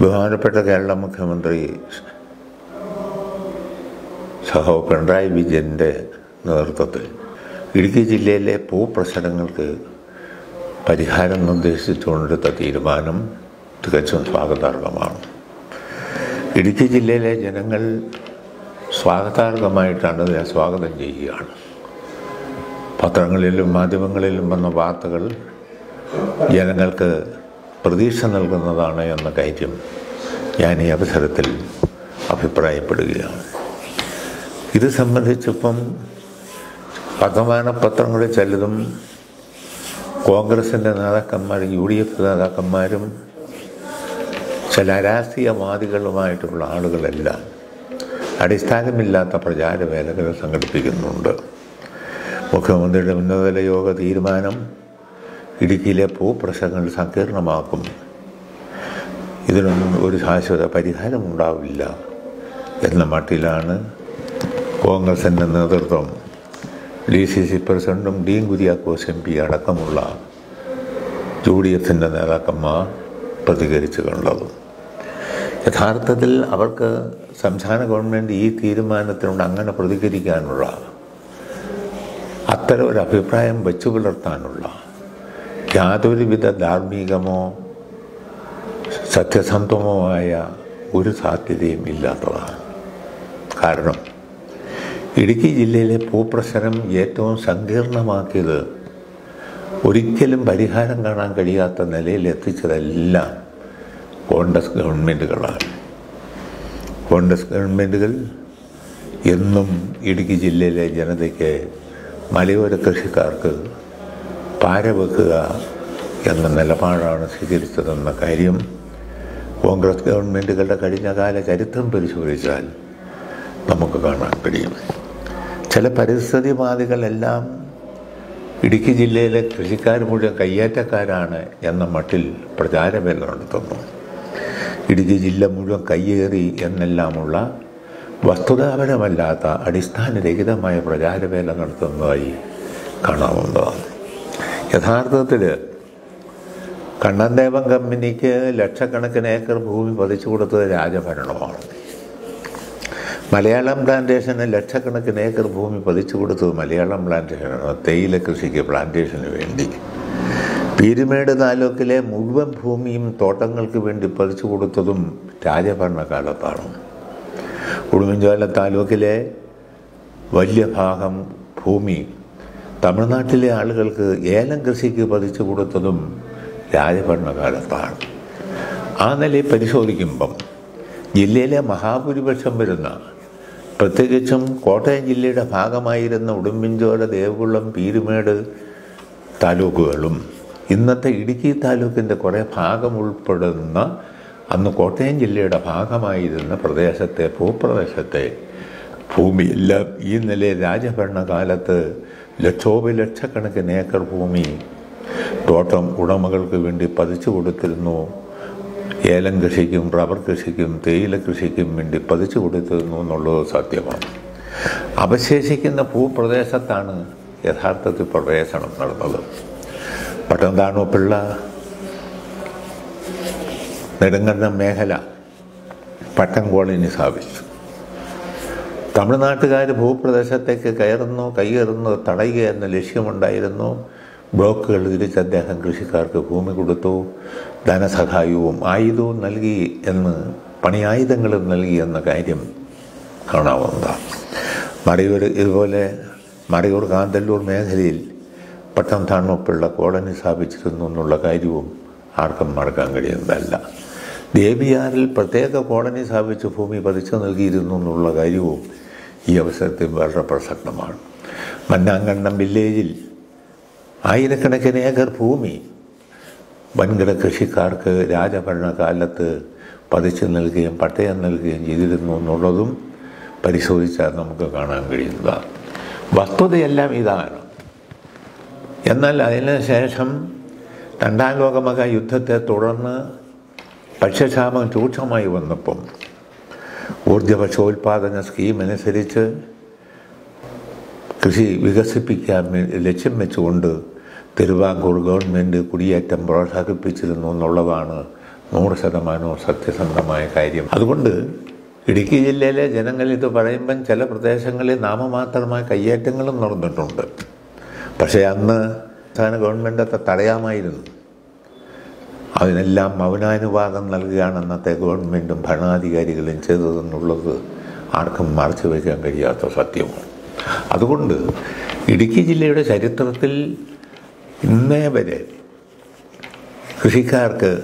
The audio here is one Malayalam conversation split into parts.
ബഹുമാനപ്പെട്ട കേരള മുഖ്യമന്ത്രി സഹോ പിണറായി വിജയൻ്റെ നേതൃത്വത്തിൽ ഇടുക്കി ജില്ലയിലെ ഭൂപ്രശ്നങ്ങൾക്ക് പരിഹാരം നിർദ്ദേശിച്ചുകൊണ്ടെടുത്ത തീരുമാനം തികച്ചും സ്വാഗതാർഹമാണ് ഇടുക്കി ജില്ലയിലെ ജനങ്ങൾ സ്വാഗതാർഹമായിട്ടാണ് ഇതിനെ സ്വാഗതം ചെയ്യുകയാണ് പത്രങ്ങളിലും മാധ്യമങ്ങളിലും വന്ന വാർത്തകൾ ജനങ്ങൾക്ക് പ്രതീക്ഷ നൽകുന്നതാണ് എന്ന കാര്യം ഞാൻ ഈ അവസരത്തിൽ അഭിപ്രായപ്പെടുകയാണ് ഇത് സംബന്ധിച്ചിപ്പം വർത്തമാന പത്രങ്ങളിൽ ചിലതും കോൺഗ്രസിൻ്റെ നേതാക്കന്മാരും യു ഡി എഫ് നേതാക്കന്മാരും ചില രാഷ്ട്രീയവാദികളുമായിട്ടുള്ള ആളുകളെല്ലാം അടിസ്ഥാനമില്ലാത്ത പ്രചാരവേലകൾ സംഘടിപ്പിക്കുന്നുണ്ട് മുഖ്യമന്ത്രിയുടെ ഉന്നതതല യോഗ തീരുമാനം ഇടുക്കിയിലെ ഭൂപ്രശ്നങ്ങൾ സങ്കീർണമാക്കും ഇതിനൊന്നും ഒരു ശാശ്വത പരിഹാരം ഉണ്ടാവില്ല എന്ന മട്ടിലാണ് കോൺഗ്രസിൻ്റെ നേതൃത്വം ഡി സി സി പ്രസിഡൻറ്റും ഡീൻ കുര്യാക്കോസ് എം പി അടക്കമുള്ള യു ഡി എഫിൻ്റെ നേതാക്കന്മാർ പ്രതികരിച്ചു കണ്ടത് യഥാർത്ഥത്തിൽ അവർക്ക് സംസ്ഥാന ഗവൺമെൻറ് ഈ തീരുമാനത്തിനോട് അങ്ങനെ പ്രതികരിക്കാനുള്ള അത്തരം ഒരു അഭിപ്രായം വെച്ചു പുലർത്താനുള്ള യാതൊരുവിധ ധാർമ്മികമോ സത്യസന്ധമോ ആയ ഒരു സാധ്യതയും ഇല്ലാത്തതാണ് കാരണം ഇടുക്കി ജില്ലയിലെ ഭൂപ്രശ്നം ഏറ്റവും സങ്കീർണമാക്കിയത് ഒരിക്കലും പരിഹാരം കാണാൻ കഴിയാത്ത നിലയിൽ എത്തിച്ചതെല്ലാം കോൺഗ്രസ് ഗവൺമെൻറ്റുകളാണ് കോൺഗ്രസ് ഗവൺമെൻറ്റുകൾ എന്നും ഇടുക്കി ജില്ലയിലെ ജനതയ്ക്ക് മലയോര കൃഷിക്കാർക്ക് പാര വെക്കുക എന്ന നിലപാടാണ് സ്വീകരിച്ചതെന്ന കാര്യം കോൺഗ്രസ് ഗവൺമെൻറ്റുകളുടെ കഴിഞ്ഞകാല ചരിത്രം പരിശോധിച്ചാൽ നമുക്ക് കാണാൻ കഴിയും ചില പരിസ്ഥിതിവാദികളെല്ലാം ഇടുക്കി ജില്ലയിലെ കൃഷിക്കാർ മുഴുവൻ കയ്യേറ്റക്കാരാണ് എന്ന മട്ടിൽ പ്രചാരവേല നടത്തുന്നു ഇടുക്കി ജില്ല മുഴുവൻ കയ്യേറി എന്നെല്ലാമുള്ള വസ്തുതാപരമല്ലാത്ത അടിസ്ഥാനരഹിതമായ പ്രചാരവേല നടത്തുന്നതായി കാണാവുന്നതാണ് യഥാർത്ഥത്തിൽ കണ്ണൻദേവൻ കമ്പനിക്ക് ലക്ഷക്കണക്കിന് ഏക്കർ ഭൂമി പതിച്ചു കൊടുത്തത് രാജഭരണമാണ് മലയാളം പ്ലാന്റേഷന് ലക്ഷക്കണക്കിന് ഏക്കർ ഭൂമി പതിച്ചു കൊടുത്തത് മലയാളം പ്ലാന്റേഷനാണ് തേയില കൃഷിക്ക് പ്ലാന്റേഷന് വേണ്ടി പീരുമേട് താലൂക്കിലെ മുഴുവൻ ഭൂമിയും തോട്ടങ്ങൾക്ക് വേണ്ടി പതിച്ചു കൊടുത്തതും രാജഭരണകാലത്താണ് ഉടുമ്പൻചോല താലൂക്കിലെ വലിയ ഭാഗം ഭൂമി തമിഴ്നാട്ടിലെ ആളുകൾക്ക് ഏലം കൃഷിക്ക് പതിച്ചു കൊടുത്തതും രാജഭരണകാലത്താണ് ആ നിലയിൽ പരിശോധിക്കുമ്പം ജില്ലയിലെ മഹാഭൂരിപക്ഷം വരുന്ന പ്രത്യേകിച്ചും കോട്ടയം ജില്ലയുടെ ഭാഗമായിരുന്ന ഉടുമ്പിൻചോല ദേവകുളം പീരുമേട് താലൂക്കുകളും ഇന്നത്തെ ഇടുക്കി താലൂക്കിൻ്റെ കുറേ ഭാഗം ഉൾപ്പെടുന്ന അന്ന് കോട്ടയം ജില്ലയുടെ ഭാഗമായിരുന്ന പ്രദേശത്തെ ഭൂപ്രദേശത്തെ ഭൂമിയെല്ലാം ഈ നിലയിൽ രാജഭരണകാലത്ത് ലക്ഷോപലക്ഷക്കണക്കിന് ഏക്കർ ഭൂമി തോട്ടം ഉടമകൾക്ക് വേണ്ടി പതിച്ചു കൊടുത്തിരുന്നു ഏലം കൃഷിക്കും റബ്ബർ കൃഷിക്കും തേയില കൃഷിക്കും വേണ്ടി പതിച്ചു കൊടുത്തിരുന്നു എന്നുള്ളത് സത്യമാണ് അവശേഷിക്കുന്ന ഭൂപ്രദേശത്താണ് യഥാർത്ഥത്തിൽ പ്രവേശനം നടന്നത് പട്ടംതാണു പിള്ള നെടുങ്കണ്ടം മേഖല പട്ടം കോളനി സ്ഥാപിച്ചു തമിഴ്നാട്ടുകാർ ഭൂപ്രദേശത്തേക്ക് കയറുന്നു കയ്യേറുന്നു തടയുക എന്ന ലക്ഷ്യമുണ്ടായിരുന്നു ബ്ലോക്കുകൾ തിരിച്ച് അദ്ദേഹം കൃഷിക്കാർക്ക് ഭൂമി കൊടുത്തു ധനസഹായവും ആയുധവും നൽകി എന്ന് പണിയായുധങ്ങളും നൽകി എന്ന കാര്യം കാണാവുന്നതാണ് മറയൂർ ഇതുപോലെ മറയൂർ കാന്തല്ലൂർ മേഖലയിൽ പട്ടം താണുപ്പിള്ള കോളനി സ്ഥാപിച്ചിരുന്നു എന്നുള്ള കാര്യവും ആർക്കും മറക്കാൻ കഴിയുന്നതല്ല ദേവിയാറിൽ പ്രത്യേക കോളനി സ്ഥാപിച്ച് ഭൂമി പതിച്ചു നൽകിയിരുന്നു എന്നുള്ള കാര്യവും ഈ അവസരത്തിൽ വളരെ പ്രസക്തമാണ് മന്നാങ്കണ്ടം വില്ലേജിൽ ആയിരക്കണക്കിന് ഏക്കർ ഭൂമി വൻകിട കൃഷിക്കാർക്ക് രാജഭരണകാലത്ത് പതിച്ചു നൽകുകയും പട്ടയം നൽകുകയും ചെയ്തിരുന്നു എന്നുള്ളതും പരിശോധിച്ചാൽ നമുക്ക് കാണാൻ കഴിയുന്നതാണ് വസ്തുതയെല്ലാം ഇതാണ് എന്നാൽ അതിന് ശേഷം രണ്ടാം ലോകമഹാ യുദ്ധത്തെ തുടർന്ന് ഭക്ഷ്യക്ഷാമം രൂക്ഷമായി വന്നപ്പം ഊർജ ഭക്ഷ്യോൽപാദന സ്കീം അനുസരിച്ച് കൃഷി വികസിപ്പിക്കാൻ വേ- ലക്ഷ്യം വെച്ചുകൊണ്ട് തിരുവാങ്കൂർ ഗവൺമെൻറ് കുടിയേറ്റം പ്രോത്സാഹിപ്പിച്ചിരുന്നു എന്നുള്ളതാണ് നൂറ് ശതമാനവും സത്യസന്ധമായ കാര്യം അതുകൊണ്ട് ഇടുക്കി ജില്ലയിലെ ജനങ്ങൾ ഇത് പറയുമ്പം ചില പ്രദേശങ്ങളിൽ നാമമാത്രമായ കയ്യേറ്റങ്ങളും നടന്നിട്ടുണ്ട് പക്ഷേ അന്ന് സംസ്ഥാന ഗവൺമെൻറ് അത് തടയാമായിരുന്നു അതിനെല്ലാം മൗനാനുവാദം നൽകുകയാണ് അന്നത്തെ ഗവൺമെൻറ്റും ഭരണാധികാരികളും ചെയ്തതെന്നുള്ളത് ആർക്കും മറച്ചു വയ്ക്കാൻ കഴിയാത്ത സത്യമാണ് അതുകൊണ്ട് ഇടുക്കി ജില്ലയുടെ ചരിത്രത്തിൽ ഇന്നേ വരെ കൃഷിക്കാർക്ക്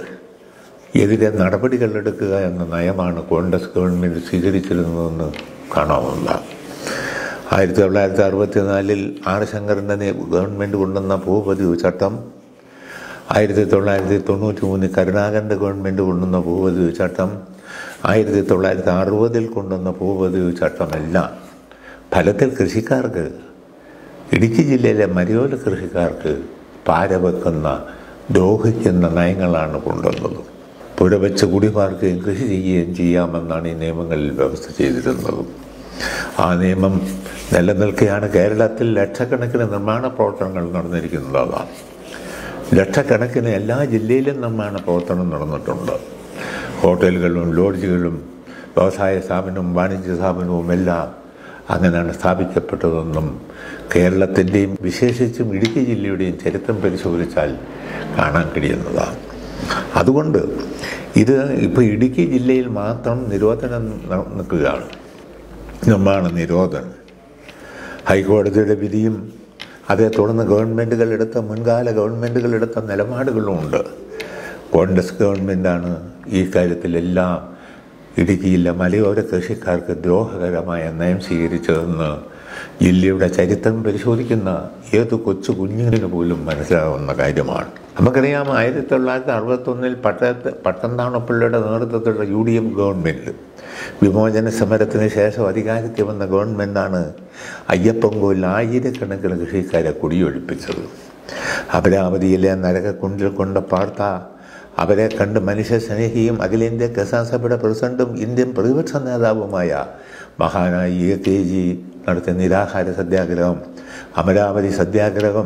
എതിരെ നടപടികൾ എടുക്കുക എന്ന നയമാണ് കോൺഗ്രസ് ഗവൺമെൻറ് സ്വീകരിച്ചിരുന്നതെന്ന് കാണാവുന്നതാണ് ആയിരത്തി തൊള്ളായിരത്തി അറുപത്തിനാലിൽ ആർ ശങ്കറിൻ്റെ ഗവൺമെൻറ് കൊണ്ടുവന്ന ഭൂപതിവ് ചട്ടം ആയിരത്തി തൊള്ളായിരത്തി തൊണ്ണൂറ്റി മൂന്നിൽ കരുണാകരൻ്റെ ഗവൺമെൻറ് കൊണ്ടുവന്ന ഭൂപതിവ് ചട്ടം ആയിരത്തി തൊള്ളായിരത്തി അറുപതിൽ കൊണ്ടുവന്ന ഭൂപതിവ് ചട്ടമെല്ലാം ഫലത്തിൽ കൃഷിക്കാർക്ക് ഇടുക്കി ജില്ലയിലെ മരിയോല കൃഷിക്കാർക്ക് പാരവെക്കുന്ന ദ്രോഹിക്കുന്ന നയങ്ങളാണ് കൊണ്ടുവന്നത് പുഴ വെച്ച് കുടിപാർക്കുകയും കൃഷി ചെയ്യുകയും ചെയ്യാമെന്നാണ് ഈ നിയമങ്ങളിൽ വ്യവസ്ഥ ചെയ്തിരുന്നത് ആ നിയമം നിലനിൽക്കുകയാണ് കേരളത്തിൽ ലക്ഷക്കണക്കിന് നിർമ്മാണ പ്രവർത്തനങ്ങൾ നടന്നിരിക്കുന്നത് അതാണ് ലക്ഷക്കണക്കിന് എല്ലാ ജില്ലയിലും നിർമ്മാണ പ്രവർത്തനം നടന്നിട്ടുണ്ട് ഹോട്ടലുകളും ലോഡ്ജുകളും വ്യവസായ സ്ഥാപനവും വാണിജ്യ സ്ഥാപനവും എല്ലാം അങ്ങനെയാണ് സ്ഥാപിക്കപ്പെട്ടതെന്നും കേരളത്തിൻ്റെയും വിശേഷിച്ചും ഇടുക്കി ജില്ലയുടെയും ചരിത്രം പരിശോധിച്ചാൽ കാണാൻ കഴിയുന്നതാണ് അതുകൊണ്ട് ഇത് ഇപ്പോൾ ഇടുക്കി ജില്ലയിൽ മാത്രം നിരോധനം ന- നിൽക്കുകയാണ് നിർമ്മാണ നിരോധനം ഹൈക്കോടതിയുടെ വിധിയും അതേ തുടർന്ന് ഗവൺമെൻറ്റുകൾ എടുത്ത മുൻകാല ഗവൺമെൻറ്റുകൾ എടുത്ത നിലപാടുകളുമുണ്ട് കോൺഗ്രസ് ഗവൺമെൻറ്റാണ് ഈ കാര്യത്തിലെല്ലാം ഇടുക്കിയിലെ മലയോര കൃഷിക്കാർക്ക് ദ്രോഹകരമായ നയം സ്വീകരിച്ചതെന്ന് ജില്ലയുടെ ചരിത്രം പരിശോധിക്കുന്ന ഏത് കൊച്ചു കുഞ്ഞിന് പോലും മനസ്സിലാവുന്ന കാര്യമാണ് നമുക്കറിയാം ആയിരത്തി തൊള്ളായിരത്തി അറുപത്തൊന്നിൽ പട്ടത്ത് പട്ടംതാണപ്പിള്ളയുടെ നേതൃത്വത്തിലുള്ള യു ഡി എഫ് ഗവൺമെൻറ് വിമോചന സമരത്തിന് ശേഷം അധികാരത്തിൽ വന്ന ഗവൺമെൻറ്റാണ് അയ്യപ്പൻകോയിൽ ആയിരക്കണക്കിന് കൃഷിക്കാരെ കുടിയൊഴിപ്പിച്ചത് അമരാവതിയിലെ നരകക്കുണ്ടിൽ കൊണ്ട് പാർത്ത അവരെ കണ്ട് മനുഷ്യ സ്നേഹിയും അഖിലേന്ത്യാ കിസാൻ സഭയുടെ പ്രസിഡന്റും ഇന്ത്യൻ പ്രതിപക്ഷ നേതാവുമായ മഹാനായ എ കെ ജി നടത്തിയ നിരാഹാര സത്യാഗ്രഹം അമരാവതി സത്യാഗ്രഹം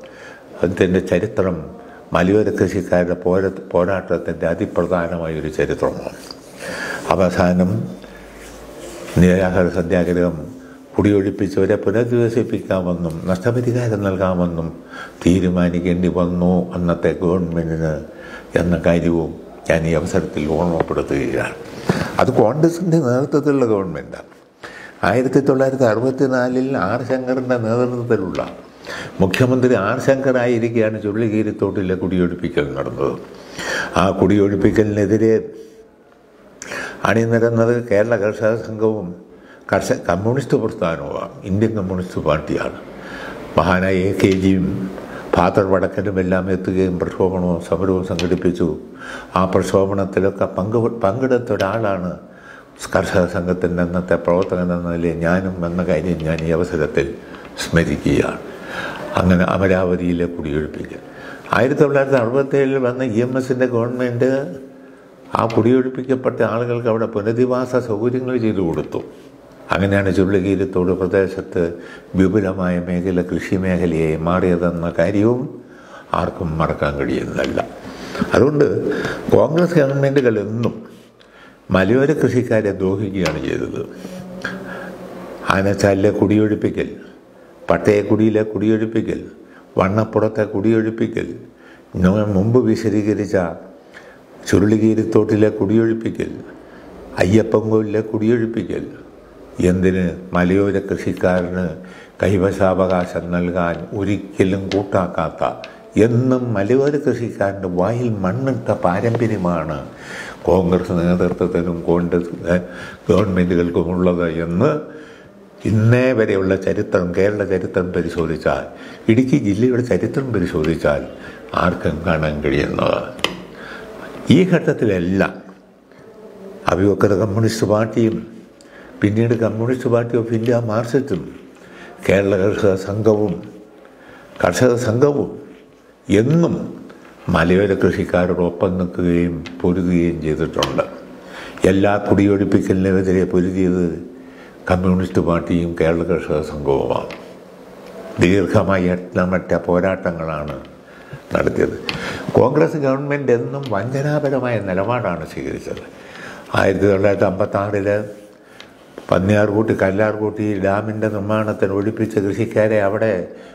അതിൻ്റെ ചരിത്രം മലയോര കൃഷിക്കാരുടെ പോര പോരാട്ടത്തിൻ്റെ അതിപ്രധാനമായൊരു ചരിത്രമാണ് അവസാനം നിരാഹാര സത്യാഗ്രഹം കുടിയൊഴിപ്പിച്ചവരെ പുനരധിവസിപ്പിക്കാമെന്നും നഷ്ടപരിഹാരം നൽകാമെന്നും തീരുമാനിക്കേണ്ടി വന്നു അന്നത്തെ ഗവൺമെൻറ്റിന് എന്ന കാര്യവും ഞാൻ ഈ അവസരത്തിൽ ഓർമ്മപ്പെടുത്തുകയാണ് അത് കോൺഗ്രസിൻ്റെ നേതൃത്വത്തിലുള്ള ഗവൺമെൻറ്റാണ് ആയിരത്തി തൊള്ളായിരത്തി അറുപത്തിനാലിൽ ആർ ശങ്കറിൻ്റെ നേതൃത്വത്തിലുള്ള മുഖ്യമന്ത്രി ആർ ശങ്കർ ആയിരിക്കെയാണ് ചുള്ളിക്കീരിത്തോട്ടിലെ കുടിയൊഴിപ്പിക്കൽ നടന്നത് ആ കുടിയൊഴിപ്പിക്കലിനെതിരെ അണിനിരന്നത് കേരള കർഷക സംഘവും കർഷക കമ്മ്യൂണിസ്റ്റ് പ്രസ്ഥാനവുമാണ് ഇന്ത്യൻ കമ്മ്യൂണിസ്റ്റ് പാർട്ടിയാണ് മഹാനായ എ കെ ജിയും ഫാദർ വടക്കനും എല്ലാം എത്തുകയും പ്രക്ഷോഭണവും സമരവും സംഘടിപ്പിച്ചു ആ പ്രക്ഷോഭണത്തിലൊക്കെ പങ്ക് പങ്കെടുത്ത ഒരാളാണ് കർഷക സംഘത്തിൻ്റെ അന്നത്തെ പ്രവർത്തകൻ എന്ന നിലയിൽ ഞാനും എന്ന കാര്യം ഞാൻ ഈ അവസരത്തിൽ സ്മരിക്കുകയാണ് അങ്ങനെ അമരാവതിയിലെ കുടിയൊഴിപ്പിക്കൽ ആയിരത്തി തൊള്ളായിരത്തി അറുപത്തേഴിൽ വന്ന ഇ എം എസിൻ്റെ ഗവൺമെൻറ് ആ കുടിയൊഴിപ്പിക്കപ്പെട്ട ആളുകൾക്ക് അവിടെ പുനരധിവാസ സൗകര്യങ്ങൾ ചെയ്തു കൊടുത്തു അങ്ങനെയാണ് ചുള്ളിക്കീരത്തോട് പ്രദേശത്ത് വിപുലമായ മേഖല കൃഷി മേഖലയായി മാറിയതെന്ന കാര്യവും ആർക്കും മറക്കാൻ കഴിയുന്നതല്ല അതുകൊണ്ട് കോൺഗ്രസ് ഗവൺമെൻറ്റുകൾ എന്നും മലയോര കൃഷിക്കാരെ ദ്രോഹിക്കുകയാണ് ചെയ്തത് ആനച്ചാലിലെ കുടിയൊഴിപ്പിക്കൽ പട്ടയക്കുടിയിലെ കുടിയൊഴിപ്പിക്കൽ വണ്ണപ്പുറത്തെ കുടിയൊഴിപ്പിക്കൽ ഞാൻ മുമ്പ് വിശദീകരിച്ച ചുരുളികീരിത്തോട്ടിലെ കുടിയൊഴിപ്പിക്കൽ അയ്യപ്പൻകോലിലെ കുടിയൊഴിപ്പിക്കൽ എന്തിന് മലയോര കൃഷിക്കാരന് കൈവശാവകാശം നൽകാൻ ഒരിക്കലും കൂട്ടാക്കാത്ത എന്നും മലയോര കൃഷിക്കാരൻ്റെ വായിൽ മണ്ണിട്ട പാരമ്പര്യമാണ് കോൺഗ്രസ് നേതൃത്വത്തിനും കോൺഗ്രസ് ഗവൺമെൻറ്റുകൾക്കും ഉള്ളത് എന്ന് ഇന്നേ വരെയുള്ള ചരിത്രം കേരള ചരിത്രം പരിശോധിച്ചാൽ ഇടുക്കി ജില്ലയുടെ ചരിത്രം പരിശോധിച്ചാൽ ആർക്കും കാണാൻ കഴിയുന്നതാണ് ഈ ഘട്ടത്തിലെല്ലാം അഭിവക്കര കമ്മ്യൂണിസ്റ്റ് പാർട്ടിയും പിന്നീട് കമ്മ്യൂണിസ്റ്റ് പാർട്ടി ഓഫ് ഇന്ത്യ മാർക്സിസ്റ്റും കേരള കർഷക സംഘവും കർഷക സംഘവും എന്നും മലയോര കൃഷിക്കാരോടൊപ്പം നിൽക്കുകയും പൊരുതുകയും ചെയ്തിട്ടുണ്ട് എല്ലാ കുടിയൊഴിപ്പിക്കലിനെതിരെ പൊരുതിയത് കമ്മ്യൂണിസ്റ്റ് പാർട്ടിയും കേരള കർഷക സംഘവുമാണ് ദീർഘമായ എട്ടമറ്റ പോരാട്ടങ്ങളാണ് നടത്തിയത് കോൺഗ്രസ് ഗവൺമെൻറ് എന്നും വഞ്ചനാപരമായ നിലപാടാണ് സ്വീകരിച്ചത് ആയിരത്തി തൊള്ളായിരത്തി അമ്പത്തി ആറില് പന്നിയാർകൂട്ടി കല്ലാർകൂട്ടി ഡാമിൻ്റെ നിർമ്മാണത്തിന് ഒഴിപ്പിച്ച കൃഷിക്കാരെ അവിടെ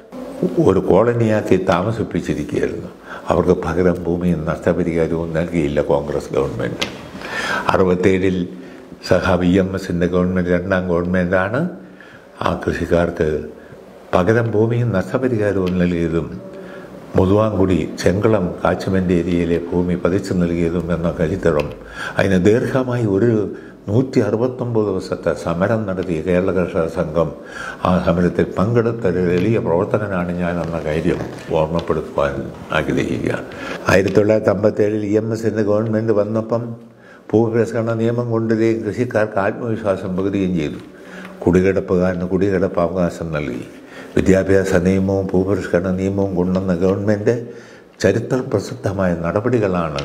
ഒരു കോളനിയാക്കി താമസിപ്പിച്ചിരിക്കുകയായിരുന്നു അവർക്ക് പകരം ഭൂമിയും നഷ്ടപരിഹാരവും നൽകിയില്ല കോൺഗ്രസ് ഗവൺമെൻറ് അറുപത്തേഴിൽ സഹ വി എം എസിൻ്റെ ഗവൺമെൻറ് രണ്ടാം ഗവൺമെൻറ്റാണ് ആ കൃഷിക്കാർക്ക് പകരം ഭൂമിയും നഷ്ടപരിഹാരവും നൽകിയതും മുതുവാങ്കുടി ചെങ്കളം കാച്ചുമൻ്റെ ഏരിയയിലെ ഭൂമി പതിച്ചു നൽകിയതും എന്ന ചരിത്രം അതിന് ദീർഘമായി ഒരു നൂറ്റി അറുപത്തൊമ്പത് ദിവസത്തെ സമരം നടത്തിയ കേരള കർഷക സംഘം ആ സമരത്തിൽ പങ്കെടുത്ത ഒരു എളിയ പ്രവർത്തകനാണ് ഞാൻ എന്ന കാര്യം ഓർമ്മപ്പെടുത്തുവാൻ ആഗ്രഹിക്കുക ആയിരത്തി തൊള്ളായിരത്തി അമ്പത്തേഴിൽ ഇ എം എസിൻ്റെ ഗവൺമെൻറ് വന്നപ്പം ഭൂപരിഷ്കരണ നിയമം കൊണ്ടുവരികയും കൃഷിക്കാർക്ക് ആത്മവിശ്വാസം പകുതിയും ചെയ്തു കുടികിടപ്പുകാരന് കുടികിടപ്പ് അവകാശം നൽകി വിദ്യാഭ്യാസ നിയമവും ഭൂപരിഷ്കരണ നിയമവും കൊണ്ടുവന്ന ഗവൺമെൻറ് ചരിത്ര പ്രസിദ്ധമായ നടപടികളാണ്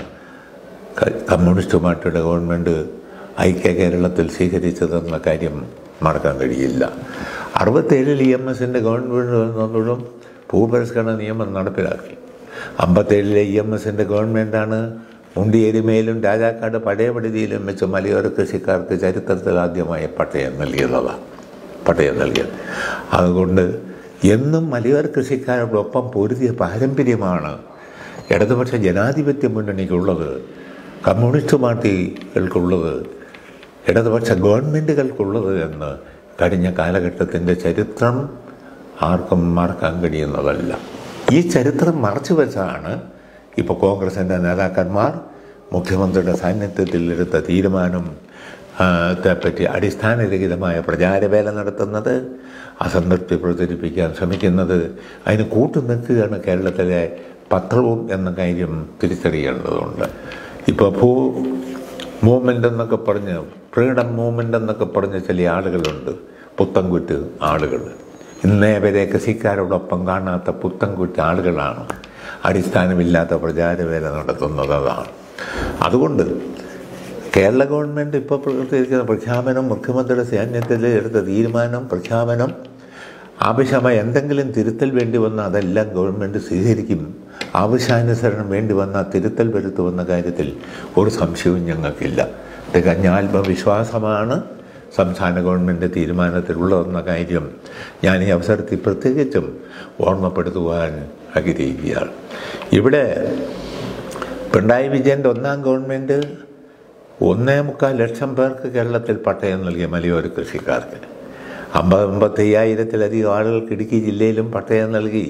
ക- കമ്മ്യൂണിസ്റ്റ് പാർട്ടിയുടെ ഗവൺമെൻറ് ഐക്യ കേരളത്തിൽ സ്വീകരിച്ചതെന്ന കാര്യം മറക്കാൻ കഴിയില്ല അറുപത്തേഴിൽ ഇ എം എസിൻ്റെ ഗവൺമെൻറ് വന്നപ്പോഴും ഭൂപരിഷ്കരണ നിയമം നടപ്പിലാക്കി അമ്പത്തേഴിലെ ഇ എം എസിൻ്റെ ഗവൺമെൻറ്റാണ് മുണ്ടിയേരിമേലും രാജാക്കാട് പടയപടിതിയിലും വെച്ച് മലയോര കൃഷിക്കാർക്ക് ചരിത്രത്തിൽ ആദ്യമായി പട്ടയം നൽകിയതാണ് പട്ടയം നൽകിയത് അതുകൊണ്ട് എന്നും മലയോര കൃഷിക്കാരോടൊപ്പം പൊരുതിയ പാരമ്പര്യമാണ് ഇടതുപക്ഷ ജനാധിപത്യ മുന്നണിക്കുള്ളത് കമ്മ്യൂണിസ്റ്റ് പാർട്ടികൾക്കുള്ളത് ഇടതുപക്ഷ ഗവൺമെൻറ്റുകൾക്കുള്ളത് എന്ന് കഴിഞ്ഞ കാലഘട്ടത്തിൻ്റെ ചരിത്രം ആർക്കും മറക്കാൻ കഴിയുന്നതല്ല ഈ ചരിത്രം മറച്ചു വെച്ചാണ് ഇപ്പോൾ കോൺഗ്രസിൻ്റെ നേതാക്കന്മാർ മുഖ്യമന്ത്രിയുടെ സാന്നിധ്യത്തിൽ എടുത്ത തീരുമാനം ആ, ത്തെപ്പറ്റി അടിസ്ഥാനരഹിതമായ പ്രചാരവേല നടത്തുന്നത് അസംതൃപ്തി പ്രചരിപ്പിക്കാൻ ശ്രമിക്കുന്നത് അതിന് കൂട്ടു നിൽക്കുകയാണ് കേരളത്തിലെ പത്രവും എന്ന കാര്യം തിരിച്ചറിയേണ്ടതുണ്ട് ഇപ്പോൾ ഭൂ മൂവ്മെൻ്റ് എന്നൊക്കെ പറഞ്ഞ് ഫ്രീഡം മൂവ്മെൻ്റ് എന്നൊക്കെ പറഞ്ഞ് ചില ആളുകളുണ്ട് പുത്തൻകുറ്റ് ആളുകൾ ഇന്നേ വരെ കൃഷിക്കാരോടൊപ്പം കാണാത്ത പുത്തൻകുറ്റ് ആളുകളാണ് അടിസ്ഥാനമില്ലാത്ത പ്രചാരവേല നടത്തുന്നത് അതാണ് അതുകൊണ്ട് കേരള ഗവൺമെൻറ് ഇപ്പോൾ പ്രവർത്തിക്കുന്ന പ്രഖ്യാപനം മുഖ്യമന്ത്രിയുടെ സാന്നിധ്യത്തിൽ എടുത്ത തീരുമാനം പ്രഖ്യാപനം ആവശ്യമായ എന്തെങ്കിലും തിരുത്തൽ വേണ്ടി വന്നാൽ അതെല്ലാം ഗവൺമെൻറ് സ്വീകരിക്കും ആവശ്യാനുസരണം വേണ്ടി വന്നാൽ തിരുത്തൽ വരുത്തുമെന്ന കാര്യത്തിൽ ഒരു സംശയവും ഞങ്ങൾക്കില്ല തികഞ്ഞ ആത്മവിശ്വാസമാണ് സംസ്ഥാന ഗവൺമെൻറ് തീരുമാനത്തിലുള്ളതെന്ന കാര്യം ഞാൻ ഈ അവസരത്തിൽ പ്രത്യേകിച്ചും ഓർമ്മപ്പെടുത്തുവാൻ ആഗ്രഹിക്കുകയാണ് ഇവിടെ പിണറായി വിജയൻ്റെ ഒന്നാം ഗവൺമെൻറ് ഒന്നേ മുക്കാൽ ലക്ഷം പേർക്ക് കേരളത്തിൽ പട്ടയം നൽകിയ മലയോര കൃഷിക്കാർക്ക് അമ്പത് അമ്പത്തയ്യായിരത്തിലധികം ആളുകൾക്ക് ഇടുക്കി ജില്ലയിലും പട്ടയം നൽകി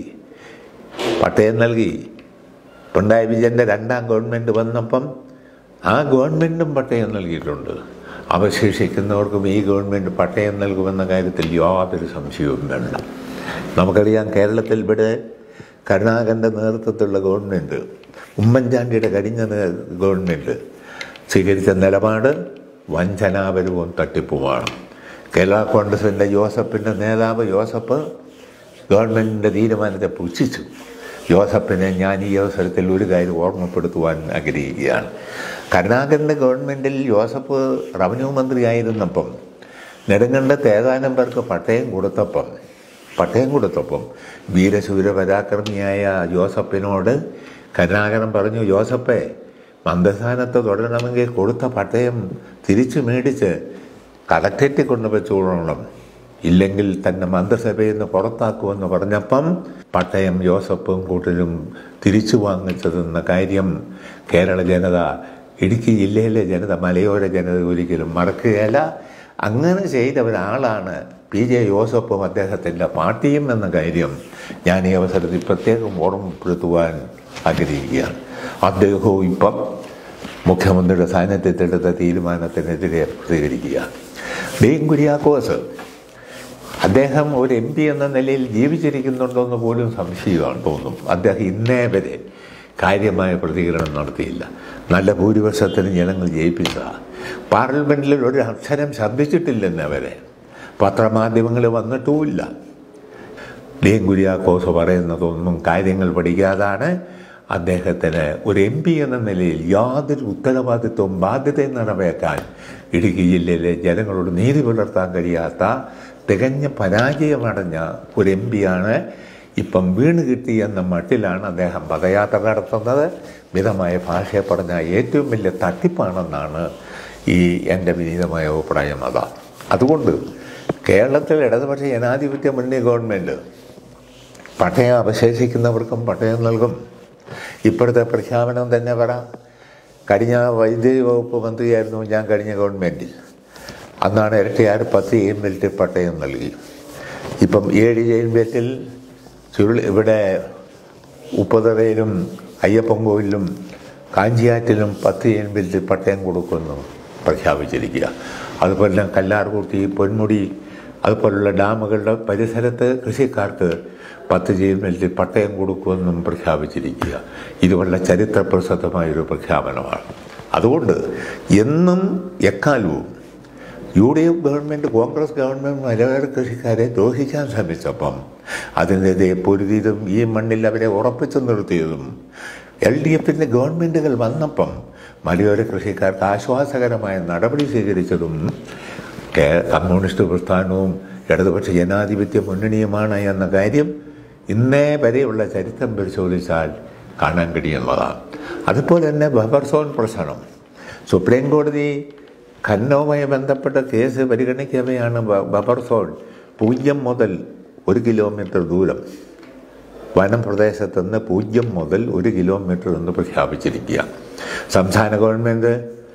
പട്ടയം നൽകി പിണറായി വിജയൻ്റെ രണ്ടാം ഗവൺമെൻറ് വന്നപ്പം ആ ഗവൺമെൻറ്റും പട്ടയം നൽകിയിട്ടുണ്ട് അവശേഷിക്കുന്നവർക്കും ഈ ഗവൺമെൻറ് പട്ടയം നൽകുമെന്ന കാര്യത്തിൽ യാതൊരു സംശയവും വേണ്ട നമുക്കറിയാം കേരളത്തിൽ ഇവിടെ കരുണാകരൻ്റെ നേതൃത്വത്തിലുള്ള ഗവൺമെൻറ് ഉമ്മൻചാണ്ടിയുടെ കഴിഞ്ഞ നേ- ഗവൺമെൻറ് സ്വീകരിച്ച നിലപാട് വഞ്ചനാപരവും തട്ടിപ്പുമാണ് കേരള കോൺഗ്രസിൻ്റെ ജോസഫിൻ്റെ നേതാവ് ജോസഫ് ഗവൺമെൻറ്റിൻ്റെ തീരുമാനത്തെ പുച്ഛിച്ചു ജോസഫിനെ ഞാൻ ഈ അവസരത്തിൽ ഒരു കാര്യം ഓർമ്മപ്പെടുത്തുവാൻ ആഗ്രഹിക്കുകയാണ് കരുണാകരൻ്റെ ഗവൺമെൻറ്റിൽ ജോസഫ് റവന്യൂ മന്ത്രിയായിരുന്നപ്പം നെടുങ്കണ്ടത്ത് ഏതാനും പേർക്ക് പട്ടയം കൊടുത്തപ്പം പട്ടയം കൊടുത്തപ്പം വീരശൂര പരാക്രമിയായ ജോസഫിനോട് കരുണാകരൻ പറഞ്ഞു ജോസഫേ മന്ദസ്ഥാനത്ത് തുടരണമെങ്കിൽ കൊടുത്ത പട്ടയം തിരിച്ചു മേടിച്ച് കളക്ടറേറ്റിൽ കൊണ്ട് വെച്ചുകൊള്ളണം ഇല്ലെങ്കിൽ തന്നെ മന്ത്രിസഭയിൽ നിന്ന് പുറത്താക്കുമെന്ന് പറഞ്ഞപ്പം പട്ടയം ജോസഫും കൂട്ടരും തിരിച്ചു വാങ്ങിച്ചതെന്ന കാര്യം കേരള ജനത ഇടുക്കി ജില്ലയിലെ ജനത മലയോര ജനത ഒരിക്കലും മറക്കുകയില്ല അങ്ങനെ ചെയ്ത ഒരാളാണ് പി ജെ ജോസഫും അദ്ദേഹത്തിൻ്റെ പാർട്ടിയും എന്ന കാര്യം ഞാൻ ഈ അവസരത്തിൽ പ്രത്യേകം ഓർമ്മപ്പെടുത്തുവാൻ ആഗ്രഹിക്കുകയാണ് അദ്ദേഹവും ഇപ്പം മുഖ്യമന്ത്രിയുടെ സാന്നിധ്യത്തിലെടുത്ത തീരുമാനത്തിനെതിരെ പ്രതികരിക്കുക ഡീൻ കുര്യാക്കോസ് അദ്ദേഹം ഒരു എം പി എന്ന നിലയിൽ ജീവിച്ചിരിക്കുന്നുണ്ടോ എന്ന് പോലും സംശയമാണ് തോന്നും അദ്ദേഹം ഇന്നേ വരെ കാര്യമായ പ്രതികരണം നടത്തിയില്ല നല്ല ഭൂരിപക്ഷത്തിന് ജനങ്ങൾ ജയിപ്പിച്ച പാർലമെൻറ്റിൽ ഒരു അക്ഷരം ശബ്ദിച്ചിട്ടില്ലെന്ന് വരെ പത്രമാധ്യമങ്ങൾ വന്നിട്ടുമില്ല ഡീൻ കുര്യാക്കോസ് പറയുന്നതൊന്നും കാര്യങ്ങൾ പഠിക്കാതാണ് അദ്ദേഹത്തിന് ഒരു എം പി എന്ന നിലയിൽ യാതൊരു ഉത്തരവാദിത്വവും ബാധ്യതയും നിറവേറ്റാൻ ഇടുക്കി ജില്ലയിലെ ജനങ്ങളോട് നീതി പുലർത്താൻ കഴിയാത്ത തികഞ്ഞ പരാജയമടഞ്ഞ ഒരു എം പിയാണ് ഇപ്പം വീണ് കിട്ടി എന്ന മട്ടിലാണ് അദ്ദേഹം പദയാത്ര നടത്തുന്നത് മിതമായ ഭാഷയെ പറഞ്ഞ ഏറ്റവും വലിയ തട്ടിപ്പാണെന്നാണ് ഈ എൻ്റെ വിനീതമായ അഭിപ്രായം അതാ അതുകൊണ്ട് കേരളത്തിൽ ഇടതുപക്ഷ ജനാധിപത്യ മുന്നണി ഗവൺമെൻറ് പട്ടയം അവശേഷിക്കുന്നവർക്കും പട്ടയം നൽകും ഇപ്പോഴത്തെ പ്രഖ്യാപനം തന്നെ പറ കഴിഞ്ഞ വൈദ്യുതി വകുപ്പ് മന്ത്രിയായിരുന്നു ഞാൻ കഴിഞ്ഞ ഗവൺമെൻറ്റിൽ അന്നാണ് ഇരട്ടിയാർ പത്ത് എം ബെൽറ്റ് പട്ടയം നൽകി ഇപ്പം ഏഴ് എം ബെൽറ്റിൽ ചുരുൾ ഇവിടെ ഉപ്പതറയിലും അയ്യപ്പൻകോവിലും കാഞ്ചിയാറ്റിലും പത്ത് എം ബെൽറ്റ് പട്ടയം കൊടുക്കുമെന്ന് പ്രഖ്യാപിച്ചിരിക്കുക അതുപോലെ തന്നെ കല്ലാർകുട്ടി പൊന്മുടി അതുപോലുള്ള ഡാമുകളുടെ പരിസരത്ത് കൃഷിക്കാർക്ക് പത്ത് ജീവനിൽ പട്ടയം കൊടുക്കുമെന്നും പ്രഖ്യാപിച്ചിരിക്കുക ഇത് വളരെ ചരിത്രപ്രസിദ്ധമായൊരു പ്രഖ്യാപനമാണ് അതുകൊണ്ട് എന്നും എക്കാലവും U D F government Congress government മലയാള കൃഷിക്കാരെ ദ്രോഹിക്കാൻ ശ്രമിച്ചപ്പം അതിനെതിരെ പൊരുതിയതും ഈ മണ്ണിൽ അവരെ ഉറപ്പിച്ചു നിർത്തിയതും എൽ ഡി എഫിൻ്റെ ഗവൺമെൻറ്റുകൾ വന്നപ്പം മലയോര കൃഷിക്കാർക്ക് ആശ്വാസകരമായ നടപടി സ്വീകരിച്ചതും കേ- കമ്മ്യൂണിസ്റ്റ് പ്രസ്ഥാനവും ഇടതുപക്ഷ ജനാധിപത്യ മുന്നണിയുമാണ് എന്ന കാര്യം ഇന്നേ വരെയുള്ള ചരിത്രം പരിശോധിച്ചാൽ കാണാൻ കഴിയുന്നതാണ് അതുപോലെ തന്നെ ബഫർ സോൺ പ്രശ്നം സുപ്രീം കോടതി ഖനനവുമായി ബന്ധപ്പെട്ട കേസ് പരിഗണിക്കവെയാണ് ബ- ബഫർ സോൺ പൂജ്യം മുതൽ ഒരു കിലോമീറ്റർ ദൂരം വനം പ്രദേശത്ത് നിന്ന് പൂജ്യം മുതൽ ഒരു കിലോമീറ്റർ എന്ന് പ്രഖ്യാപിച്ചിരിക്കുക സംസ്ഥാന ഗവൺമെൻറ്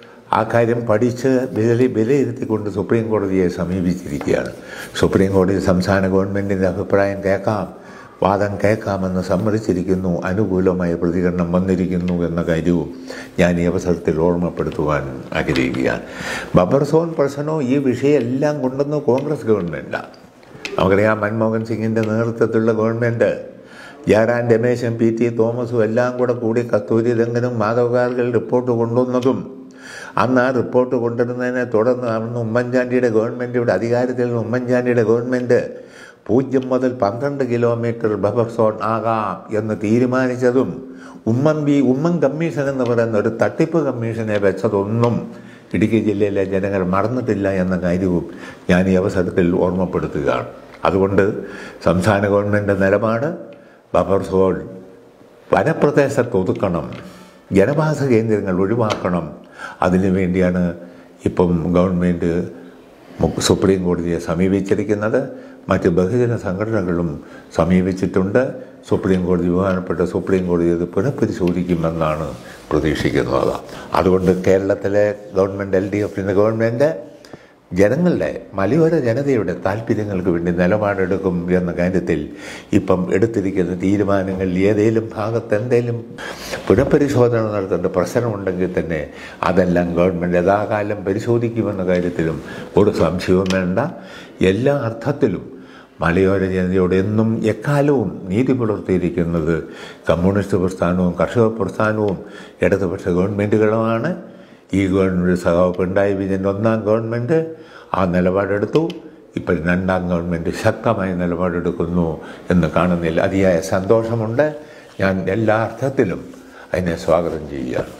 ആ കാര്യം പഠിച്ച് വില വിലയിരുത്തിക്കൊണ്ട് സുപ്രീം കോടതിയെ സമീപിച്ചിരിക്കുകയാണ് സുപ്രീം കോടതി സംസ്ഥാന ഗവൺമെൻറ്റിൻ്റെ അഭിപ്രായം കേൾക്കാം വാദം കേൾക്കാമെന്ന് സമ്മതിച്ചിരിക്കുന്നു അനുകൂലമായ പ്രതികരണം വന്നിരിക്കുന്നു എന്ന കാര്യവും ഞാൻ ഈ അവസരത്തിൽ ഓർമ്മപ്പെടുത്തുവാൻ ആഗ്രഹിക്കുകയാണ് ബബർ സോൺ പ്രശ്നവും ഈ വിഷയം എല്ലാം കൊണ്ടുവന്ന് കോൺഗ്രസ് ഗവൺമെൻറ്റാണ് നമുക്കറിയാം മൻമോഹൻ സിംഗിൻ്റെ നേതൃത്വത്തിലുള്ള ഗവൺമെൻറ് ജയറാൻ രമേശും പി ടി തോമസും എല്ലാം കൂടെ കൂടി കസ്തൂരി രംഗനും മാധവ് ഗാർഗിൽ റിപ്പോർട്ട് കൊണ്ടുവന്നതും അന്ന് ആ റിപ്പോർട്ട് കൊണ്ടുവരുന്നതിനെ തുടർന്ന് അന്ന് ഉമ്മൻചാണ്ടിയുടെ ഗവൺമെൻറ് ഇവിടെ അധികാരത്തിൽ നിന്ന് ഉമ്മൻചാണ്ടിയുടെ ഗവൺമെൻറ് പൂജ്യം മുതൽ പന്ത്രണ്ട് കിലോമീറ്റർ ബഫർ സോൺ ആകാം എന്ന് തീരുമാനിച്ചതും ഉമ്മൻ ബി ഉമ്മൻ കമ്മീഷൻ എന്ന് പറയുന്ന ഒരു തട്ടിപ്പ് കമ്മീഷനെ വെച്ചതൊന്നും ഇടുക്കി ജില്ലയിലെ ജനങ്ങൾ മറന്നിട്ടില്ല എന്ന കാര്യവും ഞാൻ ഈ അവസരത്തിൽ ഓർമ്മപ്പെടുത്തുകയാണ് അതുകൊണ്ട് സംസ്ഥാന ഗവൺമെൻറ് നിലപാട് ബഫർ സോൺ വനപ്രദേശത്ത് ഒതുക്കണം ജനവാസ കേന്ദ്രങ്ങൾ ഒഴിവാക്കണം അതിനു വേണ്ടിയാണ് ഇപ്പം ഗവൺമെൻറ് മു- സുപ്രീം കോടതിയെ സമീപിച്ചിരിക്കുന്നത് മറ്റ് ബഹുജന സംഘടനകളും സമീപിച്ചിട്ടുണ്ട് സുപ്രീം കോടതി ബഹുമാനപ്പെട്ട സുപ്രീം കോടതി അത് പുനഃപരിശോധിക്കുമെന്നാണ് പ്രതീക്ഷിക്കുന്നത് അതുകൊണ്ട് കേരളത്തിലെ ഗവൺമെൻറ് എൽ ഡി എഫിൻ്റെ ഗവൺമെൻറ് ജനങ്ങളുടെ മലയോര ജനതയുടെ താല്പര്യങ്ങൾക്ക് വേണ്ടി നിലപാടെടുക്കും എന്ന കാര്യത്തിൽ ഇപ്പം എടുത്തിരിക്കുന്ന തീരുമാനങ്ങൾ ഏതെങ്കിലും ഭാഗത്ത് എന്തെങ്കിലും പുനഃപരിശോധന നടത്തേണ്ട പ്രശ്നമുണ്ടെങ്കിൽ തന്നെ അതെല്ലാം ഗവൺമെൻറ് യഥാകാലം പരിശോധിക്കുമെന്ന കാര്യത്തിലും ഒരു സംശയവും വേണ്ട എല്ലാ അർത്ഥത്തിലും മലയോര ജനതയോട് എന്നും എക്കാലവും നീതി പുലർത്തിയിരിക്കുന്നത് കമ്മ്യൂണിസ്റ്റ് പ്രസ്ഥാനവും കർഷക പ്രസ്ഥാനവും ഇടതുപക്ഷ ഗവൺമെൻറ്റുകളുമാണ് ഈ ഗവൺമെൻറ് സഖാവ് പിണറായി വിജയൻ ഒന്നാം ഗവൺമെൻറ് ആ നിലപാടെടുത്തു ഇപ്പം രണ്ടാം ഗവൺമെൻറ് ശക്തമായ നിലപാടെടുക്കുന്നു എന്ന് കാണുന്നതിൽ അതിയായ സന്തോഷമുണ്ട് ഞാൻ എല്ലാ അർത്ഥത്തിലും അതിനെ സ്വാഗതം ചെയ്യുകയാണ്